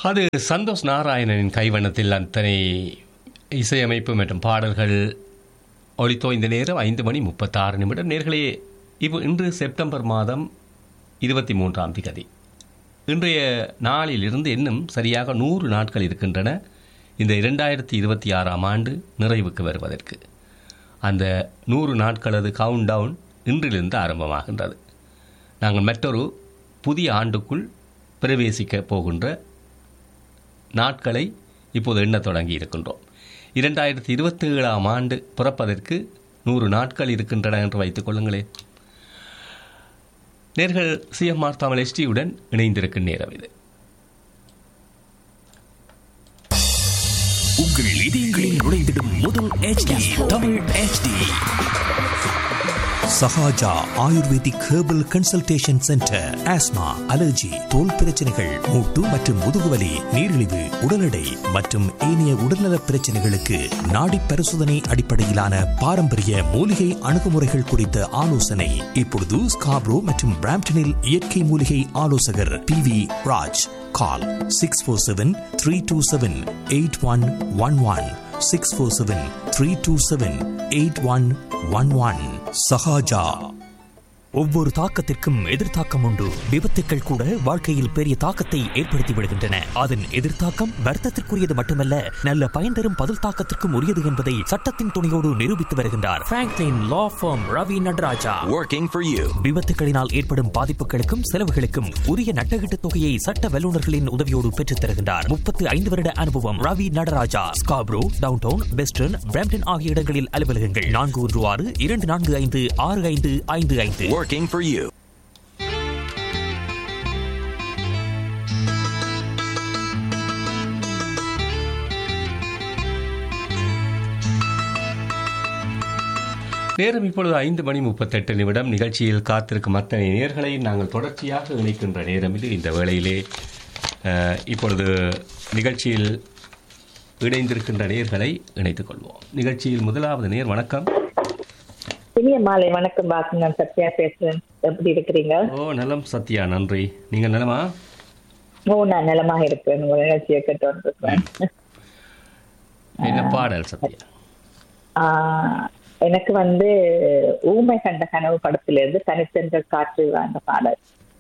அது சந்தோஷ் நாராயணனின் கைவண்ணத்தில் அத்தனை இசையமைப்பு மற்றும் பாடல்கள் ஒளித்தோ இந்த நேரம் ஐந்து மணி முப்பத்தாறு நிமிடம் நேர்களே இப்போ இன்று செப்டம்பர் மாதம் இருபத்தி மூன்றாம் திகதி இன்றைய நாளிலிருந்து இன்னும் சரியாக நூறு நாட்கள் இருக்கின்றன இந்த இரண்டாயிரத்தி இருபத்தி ஆறாம் ஆண்டு நிறைவுக்கு வருவதற்கு அந்த நூறு நாட்களது கவுண்ட் டவுன் இன்றிலிருந்து ஆரம்பமாகின்றது நாங்கள் மற்றொரு புதிய ஆண்டுக்குள் பிரவேசிக்க போகின்ற நாட்களை இப்போது எண்ணத் தொடங்கி இருக்கின்றோம் இரண்டாயிரத்தி இருபத்தி ஏழாம் ஆண்டு பிறப்பதற்கு நூறு நாட்கள் இருக்கின்றன என்று வைத்துக் கொள்ளுங்களேன் நேர்கள் சிஎம்ஆர் தமிழ் எஸ்டியுடன் இணைந்திருக்கும் நேரம் இது உங்கள் இதயங்களில் நுழைந்திடும் முதல் HD Tamil HD Sahaja ayurvedic herbal consultation centre asthma allergy தோல் பிரச்சனைகள் மூட்டு மற்றும் முதுகுவலி நீரிழிவு உடல் எடை மற்றும் ஏனைய உடல்நலப் பிரச்சனைகளுக்கு நாடி பரிசோதனை அடிப்படையிலான பாரம்பரிய மூலிகை அணுகுமுறைகள் குறித்த ஆலோசனை இப்பொழுது ஸ்காப்ரோ மற்றும் பிராம்டனில் இயற்கை மூலிகை ஆலோசகர் P V Raj call six four seven three two seven eight one one one six four seven three two seven eight one one one Sahaja ஒவ்வொரு தாக்கத்திற்கும் எதிர்த்தாக்கம் உண்டு விபத்துக்கள் கூட வாழ்க்கையில் பெரிய தாக்கத்தை ஏற்படுத்தி விடுகின்றன அதன் எதிர்த்தாக்கம் வர்த்தத்திற்குரியது மட்டுமல்ல நல்ல பயன் தரும் பதில் தாக்கத்திற்கும் உரியது என்பதை சட்டத்தின் துணையோடு நிரூபித்து வருகின்றார் Franklin law firm Ravi Nadaraja Working for you. விபத்துகளினால் ஏற்படும் பாதிப்புகளுக்கும் செலவுகளுக்கும் உரிய நட்டகீட்டு தொகையை சட்ட வல்லுநர்களின் உதவியோடு பெற்றுத் தருகின்றார் முப்பத்து ஐந்து வருட அனுபவம் Ravi Nadaraja Scarborough downtown western Brampton ஆகிய இடங்களில் அலுவலகங்கள் நான்கு ஒன்று ஆறு இரண்டு நான்கு ஐந்து ஆறு ஐந்து ஐந்து ஐந்து Working for you. நேரம் இப்பொழுது ஐந்து மணி முப்பத்தெட்டு நிமிடம் நிகழ்ச்சியில் காத்திருக்கும் அத்தனை நேர்களை நாங்கள் தொடர்ச்சியாக இணைக்கின்ற நேரம் இது இந்த வேளையிலே அஹ், இப்பொழுது நிகழ்ச்சியில் இணைந்திருக்கின்ற நேர்களை இணைத்துக் கொள்வோம் நிகழ்ச்சியில் முதலாவது நேர் வணக்கம் இனிய மாலை வணக்கம் வாசன் நான் சத்யா பேசுறேன் எப்படி இருக்கிறீங்க ஓ நலம் சத்யா நன்றி நீங்கள் நலமா ஓ நான் நலமாக இருக்கிறேன் உங்க நிகழ்ச்சியை கேட்டு வந்திருக்கிறேன் என்ன பாடல் சத்யா ஆஹ், எனக்கு வந்து ஊமை கண்ட கனவு படத்திலிருந்து தனிச்சென்ற காற்று அந்த பாடல்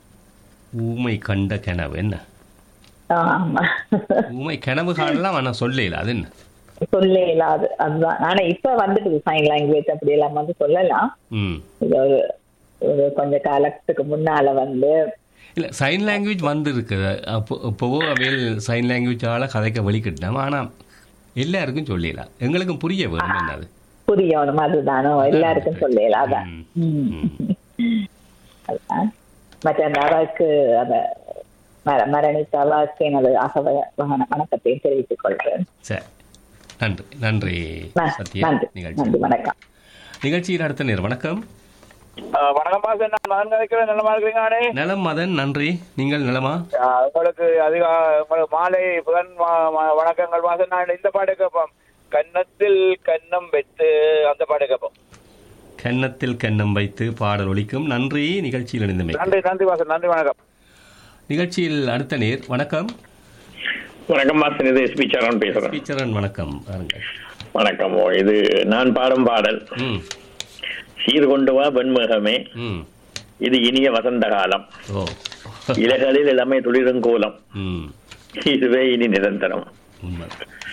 ஊமை கண்ட கனவு என்ன ஆமா ஊமை கனவு காணலாம் ஆனால் சொல்லல அது என்ன சொல்ல இல்லாது அதுதான் ஆனா இப்ப வந்துட்டு சைன் லாங்குவேஜ் அப்படி எல்லாம் வந்து சொல்லலாம் ம் இது ஒரு ஒரு கொஞ்ச காலத்துக்கு முன்னால வந்து இல்லை சைன் லாங்குவேஜ் வந்து இருக்குது அப்போ இப்போவோ அவையில் சைன் லாங்குவேஜால் கதைக்க வழிக்கிட்டோம் ஆனால் எல்லாருக்கும் சொல்லிடலாம் எங்களுக்கும் புரிய வேணும் என்னது புரியணும் அதுதானோ எல்லாருக்கும் சொல்லலாம் அதான் ம். ம். அதுதான் மற்ற அந்த அவருக்கு அந்த மர- மரணித்த அவருக்கு எனது அகவ வகன வணக்கத்தையும் தெரிவித்துக் கொள்கிறேன் சரி நன்றி நன்றி ந- சத்யா நன்றி நிகழ்ச்சி நன்றி வணக்கம் நிகழ்ச்சியில் அடுத்த நேர் வணக்கம் ஆஹ் வணக்கம் பாசன் நான் மகன் நினைக்கிறேன் நல்லமா இருக்கிறீங்க நானே நலம் மதன் நன்றி நீங்கள் நலமா ஆஹ் உங்களுக்கு அதிக உங்களுக்கு மாலை புதன் வ- வ- வணக்கங்கள் பாசன் நான் இந்த பாட்டு கேட்போம் கன்னத்தில் கன்னம் வைத்து அந்த பாட்டு கேட்போம் கன்னத்தில் கன்னம் வைத்து பாடல் ஒலிக்கும் நன்றி நிகழ்ச்சியில் இணைந்தமை நன்றி நன்றி பாசன் நன்றி வணக்கம் நிகழ்ச்சியில் அடுத்த நேர் வணக்கம் வணக்கம் மாசன் இது எஸ்பி சரண் பேசுறேன் டீச்சரன் வணக்கம் வாருங்கள் வணக்கம் ஓ இது நான் பாடும் பாடல் ம் சீர் கொண்டு வா வெண்முகமே ம் இது இனிய வசந்த காலம் ஓ இலைகளில் எல்லாமே துளிரும் கோலம் ம் இதுவே இனி நிரந்தரம் உண்மை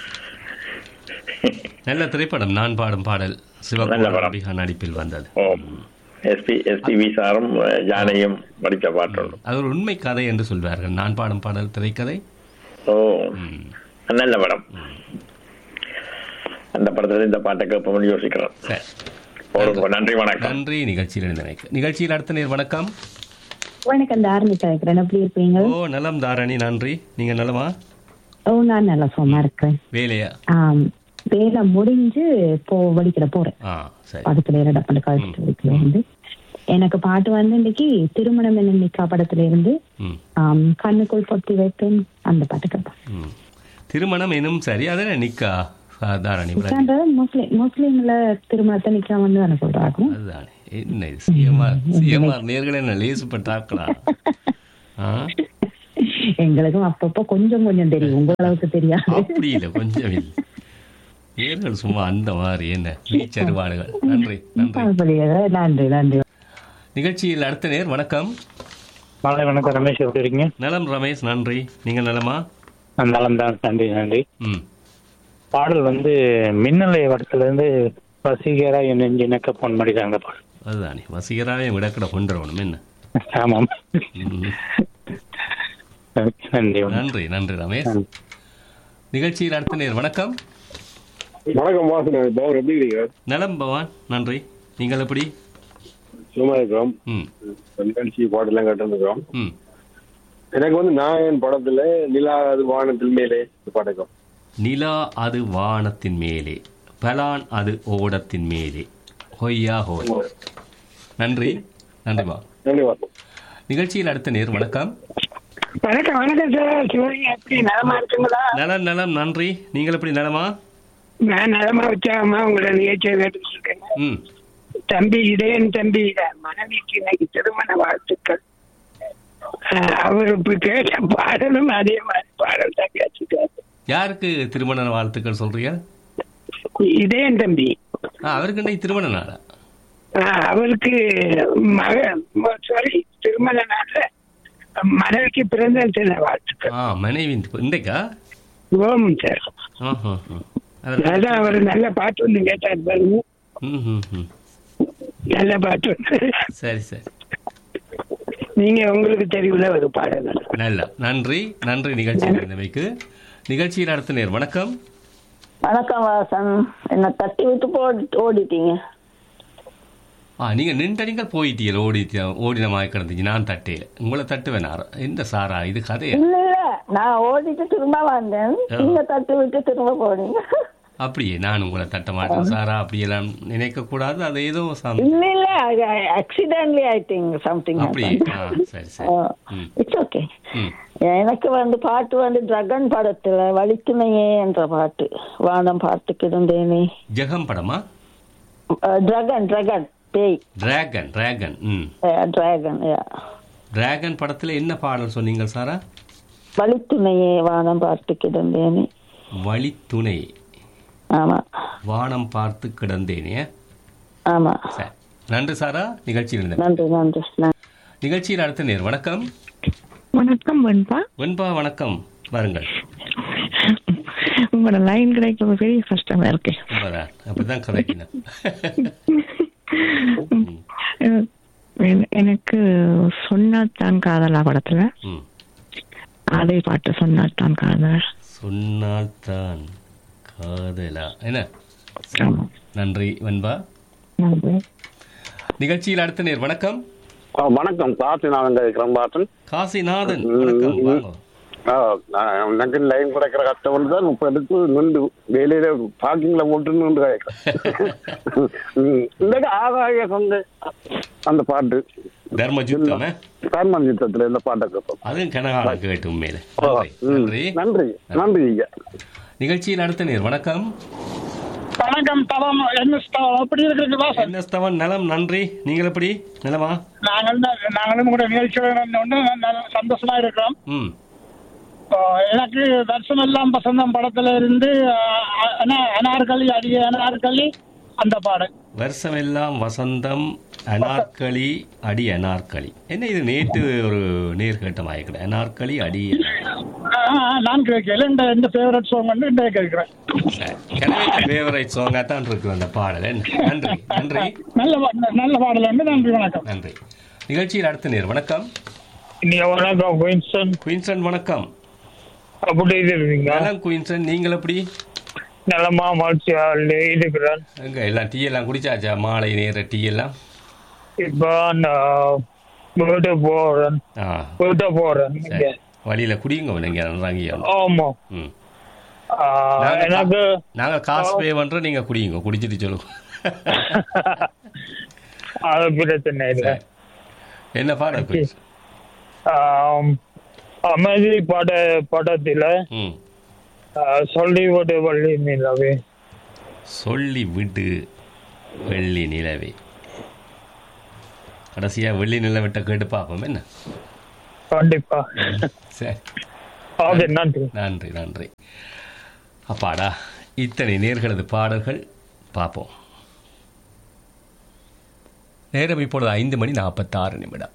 நல்ல திரைப்படம் நான் பாடும் பாடல் நல்ல சிவகுமார் படம். அம்பிகா நடிப்பில் வந்தது ஓ எஸ்பி எஸ்பிவி சாரும் அஹ், ஜானையும் படித்த பாட்டு அது ஒரு உண்மை கதை என்று சொல்வார்கள் நான் பாடும் பாடல் திரைக்கதை ஓ நல்ல படம் அந்த படத்துல இந்த பாட்டை கேட்போம்னு யோசிக்கிறேன் சரி போடுங்க நன்றி வணக்கம் நன்றி நிகழ்ச்சியில் இணைந்தமைக்கு நிகழ்ச்சியில் அடுத்த நேர் வணக்கம் வணக்கம் தாரணிகா இருக்கிறேன் எப்படி இருப்பீங்க ஓ நலம் தாரணி நன்றி நீங்க நலமா ஓ நான் நல்லா சும்மா இருக்கிறேன் வேலையா ஆம், வேலை முடிஞ்சு இப்போ வடிக்கிற போறேன் ஆ சரி பக்கத்துல இடம் பண்ணி கழிச்சிட்டு வீட்டுல இருந்து எனக்கு பாட்டு வந்து இன்னைக்கு திருமணம் என்ன நிக்கா படத்துல இருந்து ம் ஆம், கண்ணுக்குள் பொத்தி வைப்பேன் அந்த பாட்டு கேட்பேன் ம் திருமணம் எனும் சரி அதன நிக்கா ஆ, தாரணி விளங்கு. நிக்கான்றது முஸ்லிம் முஸ்லிம்ல திருமணத்தை நிக்கா வந்து தானே சொல்றாங்க அதுதானே என்ன இது சிஎம்ஆர் சிஎம்ஆர் நேர்கள் என்ன லேசுப்பட்டாக்கலாம் ஆ எங்களுக்கும் அப்பப்போ கொஞ்சம் கொஞ்சம் தெரியும் உங்களுக்கு தெரியாது அப்படி இல்லை கொஞ்சம் இல்லை ஏர்கள் சும்மா அந்த மாதிரி என்ன வீச்சருவாடுகள் நன்றி நன்றி அப்படியே, நன்றி நன்றி நிகழ்ச்சியில் அடுத்த நேர் வணக்கம் மாலை வணக்கம் ரமேஷ் எப்படி இருக்கீங்க நலம் ரமேஷ் நன்றி நீங்கள் நலமா நலம் தான் நன்றி நன்றி ம் பாடல் வந்து மின்னலை வடத்துல இருந்து வசீகரா என் நெஞ்சு இணக்க பொன் மடிதாங்க பாடல் அதுதானே வசீகராவே விடக்கட கொண்டுறவணும் என்ன ஆமாம் ம். நன்றி வணக்கம். நன்றி நன்றி ரமேஷ் நிகழ்ச்சியில் அடுத்த நேர் வணக்கம் வணக்கம் வாசன் பவர் எப்படி இருக்கீங்க நலம் பவான் நன்றி நீங்கள் எப்படி சும்மா இருக்கிறோம் ம் நிகழ்ச்சி பாட்டெல்லாம் கேட்டுருக்கிறோம் ம் எனக்கு வந்து நாயன் படத்துல நிலா அது வானத்தில் மேலே இந்த பாட்டுக்கும் நிலா அது வானத்தின் மேலே பலான் அது ஓடத்தின் மேலே ஹொய்யா ஹோய் நன்றி நன்றிமா நன்றி வாசன் நிகழ்ச்சியில் அடுத்த நேர் வணக்கம் வணக்கம் வணக்கம் சார் சிவலிங்க எப்படி நலமா இருக்குங்களா நலம் நலம் நன்றி நீங்கள் எப்படி நலமா நான் நலமா உற்சாகமா உங்களோட நிகழ்ச்சியை கேட்டுட்டு இருக்கேன் ம் தம்பி இதயன் தம்பி மனைவிக்கு இன்னைக்கு திருமண வாழ்த்துக்கள் அஹ், அவர் இப்ப கேட்ட பாடலும் அதே மாதிரி பாடல் தான் கேட்டுட்டாரு யாருக்கு திருமண வாழ்த்துக்கள் சொல்றீங்க இதயன் தம்பி ஆ அவருக்கு இன்னைக்கு திருமண நாளா அஹ், அவருக்கு மக சாரி திருமண நாள்ல மனைவிக்கு பிறந்த தின வாழ்த்துக்கள் ஆ மனைவி இன்றைக்கா ஓம் சார் ஆஹா, ஆ. அவர் அதான் அவர் நல்ல பாட்டு ஒன்று கேட்டார் பாருங்க ம், ம், ம். நல்ல பாட்டு ஒன்று சரி சரி நீங்க உங்களுக்கு தெரியல ஒரு பாடல் நல்ல நன்றி நன்றி நிகழ்ச்சி இருந்தமைக்கு நிகழ்ச்சியில் அடுத்த நேர் வணக்கம் வணக்கம் வாசன் என்ன தட்டி விட்டு போ ஓடிட்டீங்க ஆ நீங்க நின்றடிங்க போயிட்டீங்க ஓடி ஓடின மாதிரி கிடந்தீங்க நான் தட்டையில உங்களை தட்டுவேன் நான். என்ன சாரா இது கதையா இல்ல இல்ல நான் ஓடிட்டு திரும்ப வந்தேன் நீங்க தட்டி விட்டு திரும்ப போனீங்க அப்படியே நான் உங்களை தட்ட மாட்டேன் சாரா அப்படியெல்லாம் நினைக்க கூடாது அது ஏதோ சம்- இல்ல இல்ல ஆக்சிடென்ட்லி ஐ திங்க் சம்திங் அப்படியே ஆ சரி சரி ம் இட்ஸ் ஓகே ம் எனக்கு வந்து பாட்டு வந்து டிரகன் படத்துல வலிக்குமையே என்ற பாட்டு வானம் பார்த்துக்கு இருந்தேனே ஜெகம் படமா டிரகன் டிரகன் பேய் டிராகன் டிராகன் ம் டிராகன் டிராகன் படத்துல என்ன பாடல் சொன்னீங்க சாரா வலித்துணையே வானம் பார்த்து கிடந்தேனே வழித்துணை ஆமா வானம் பார்த்து கிடந்தேனே ஆமா சரி நன்றி சாரா நிகழ்ச்சியில் இருந்த நன்றி நன்றி நன்றி. நிகழ்ச்சியில் அடுத்த நேர் வணக்கம் வணக்கம் வெண்பா வெண்பா வணக்கம் வாருங்கள் உங்களோட லைன் கிடைக்கிறது பெரிய கஷ்டமா இருக்கு உண்மைதான் அப்படிதான் கதைக்கணும் அஹ் என- எனக்கு சொன்னாத்தான் காதலா படத்துல ம் அதே பாட்டு சொன்னாத்தான் காதலா சொன்னால்தான் காதலா என்ன நன்றி வெண்பா நன்றி. நிகழ்ச்சியில் அடுத்த நேர் வணக்கம் ஆ, வணக்கம் காசிநாதன் இருக்கிறேன் பாட்டன் காசிநாதன் வணக்கம் வாங்க எனக்கு லைன் கிடைக்கிற கஷ்டம் தான் இப்ப எடுத்து நின்று வேலையில பார்க்கிங்ல போட்டு நின்று இந்த ஆகாய சொந்த அந்த பாட்டு தர்ம யுத்தம் தர்மன் யுத்தத்துல இந்த பாட்டை கேட்போம் அதுவும் கனகாலம் கேட்டு உண்மையில ம், நன்றி நன்றி நன்றி ஐயா நிகழ்ச்சியில் அடுத்த நேர் வணக்கம் வணக்கம் தவம் என்ன ஸ்தவம் எப்படி இருக்குது வாசன் என்ன ஸ்தவன் நலம் நன்றி நீங்கள் எப்படி நலமா நாங்கள் தான் நாங்களும் கூட நிகழ்ச்சியோட ஒன்று சந்தோஷமா இருக்கிறோம் ம் இப்போ எனக்கு தர்சனம் எல்லாம் வசந்தம் படத்துல இருந்து அஹ், அனா- அனார்களி அடிய அனார்களி அந்த பாடல் வருஷம் எல்லாம் வசந்தம் அனார்களி அடி அனார்களி என்ன இது நேற்று ஒரு நேர் கேட்டமாயிருக்கிற அனார்களி அடி அஹ், நான் கேட்கல இந்த இந்த ஃபேவரட் சாங் வந்து இந்த கேட்கிறேன் ஃபேவரைட் சாங்காக தான் இருக்கு அந்த பாடல் என்ன? நன்றி நன்றி நல்ல பா- நல்ல பாடல் வந்து நன்றி வணக்கம் நன்றி நிகழ்ச்சியில் அடுத்த நேர் வணக்கம் நீங்க வணக்கம் குயின்சன் குயின்சன் வணக்கம் அப்படி இருக்கீங்க நலம் குயின்சன் நீங்கள் எப்படி நலமா மகிழ்ச்சியா இருக்கிறேன் எங்க எல்லாம் டீ எல்லாம் குடிச்சாச்சா மாலை நேர டீ எல்லாம் இப்போ நான் வீட்டு போறேன் ஆ வீட்டு போறேன் சரி. வழியில குடியுங்க நீங்க நன்றாங்க ஆமா ம் ஆஹ், நாங்க எனக்கு கா- நாங்க காசு பே பண்றோம் நீங்க குடியுங்க குடிச்சிட்டு சொல்லுங்க அது பிரச்சனை இல்லை என்ன பாடம் குயின்ஸ் ஆம், அமைதி பட படத்துல ம் ஆஹ், சொல்லி விடு வள்ளி நிலவே சொல்லி விடு வெள்ளி நிலவே கடைசியா வெள்ளி நிலவிட்ட கேட்டு பார்ப்போம் என்ன கண்டிப்பா சரி ஓகே நன்றி நன்றி நன்றி அப்பாடா இத்தனை நேர்களது பாடல்கள் பார்ப்போம் நேரம் இப்பொழுது ஐந்து மணி நாற்பத்தாறு நிமிடம்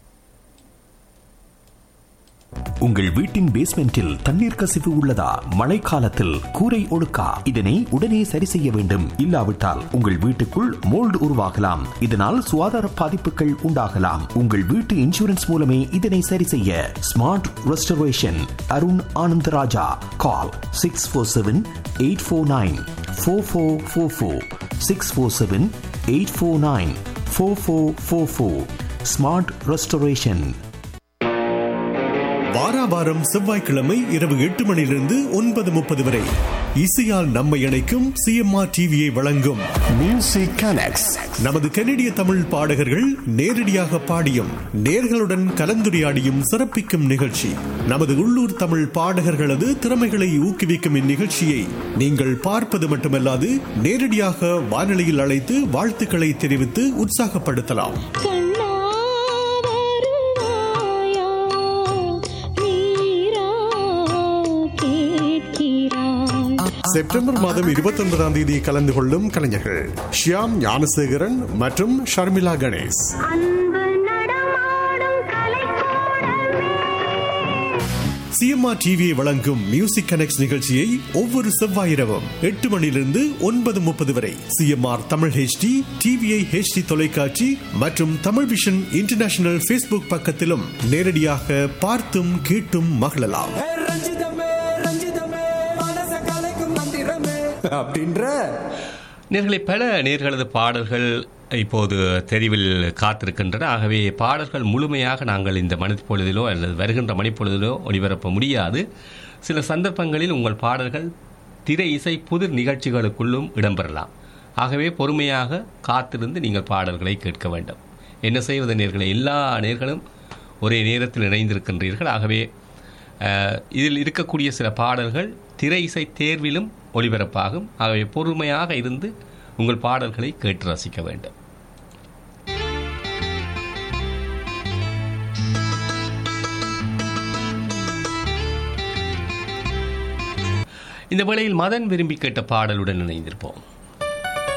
உங்கள் வீட்டின் பேஸ்மெண்டில் தண்ணீர் கசிவு உள்ளதா மழைக்காலத்தில் கூரை ஒழுக்கா இதனை உடனே சரி செய்ய வேண்டும் இல்லாவிட்டால் உங்கள் வீட்டுக்குள் மோல்டு உருவாகலாம் இதனால் சுகாதார பாதிப்புகள் உண்டாகலாம் உங்கள் வீட்டு இன்சூரன்ஸ் மூலமே இதனை சரி செய்ய smart Restoration Arun Ananda Raja call six four seven eight four nine four four four four six four seven eight four nine four four four four Smart Restoration வாராவாரம் செவ்வாய்க்கிழமை இரவு எட்டு மணியிலிருந்து ஒன்பது முப்பது வரை இசையால் நம்மை இணைக்கும் சிஎம்ஆர் டிவியை வழங்கும் மியூசிக் கனெக்ட்ஸ் நமது கனடிய தமிழ் பாடகர்கள் நேரடியாக பாடியும் நேர்களுடன் கலந்துரையாடியும் சிறப்பிக்கும் நிகழ்ச்சி நமது உள்ளூர் தமிழ் பாடகர்களது திறமைகளை ஊக்குவிக்கும் இந்நிகழ்ச்சியை நீங்கள் பார்ப்பது மட்டுமல்லாது நேரடியாக வானொலியில் அழைத்து வாழ்த்துக்களை தெரிவித்து உற்சாகப்படுத்தலாம் செப்டம்பர் மாதம் இருபத்தி ஒன்பதாம் தேதி கலந்து கொள்ளும் கலைஞர்கள் ஷியாம் ஞானசேகரன் மற்றும் ஷர்மிளா கணேஷ் சிஎம்ஆர் டிவியை வழங்கும் மியூசிக் கனெக்ட் நிகழ்ச்சியை ஒவ்வொரு செவ்வாய் இரவும் எட்டு மணியிலிருந்து ஒன்பது முப்பது வரை CMR Tamil HD TVI HD தொலைக்காட்சி மற்றும் தமிழ் விஷன் இன்டர்நேஷனல் ஃபேஸ்புக் பக்கத்திலும் நேரடியாக பார்த்தும் கேட்டும் மகிழலாம் அப்படின்ற நேர்களை பல நேர்களது பாடல்கள் இப்போது தெரிவில் காத்திருக்கின்றன ஆகவே பாடல்கள் முழுமையாக நாங்கள் இந்த மணிப்பொழுதிலோ அல்லது வருகின்ற மணிப்பொழுதிலோ ஒளிபரப்ப முடியாது சில சந்தர்ப்பங்களில் உங்கள் பாடல்கள் திரை இசை புதிர் நிகழ்ச்சிகளுக்குள்ளும் இடம்பெறலாம் ஆகவே பொறுமையாக காத்திருந்து நீங்கள் பாடல்களை கேட்க வேண்டும் என்ன செய்வது நேர்களை எல்லா நேர்களும் ஒரே நேரத்தில் இணைந்திருக்கின்றீர்கள் ஆகவே இதில் இருக்கக்கூடிய சில பாடல்கள் திரை இசை தேர்விலும் ஒளிபரப்பாகும் ஆகவே பொறுமையாக இருந்து உங்கள் பாடல்களை கேட்டு ரசிக்க வேண்டும் இந்த வேளையில் மதன் விரும்பி கேட்ட பாடலுடன் இணைந்திருப்போம்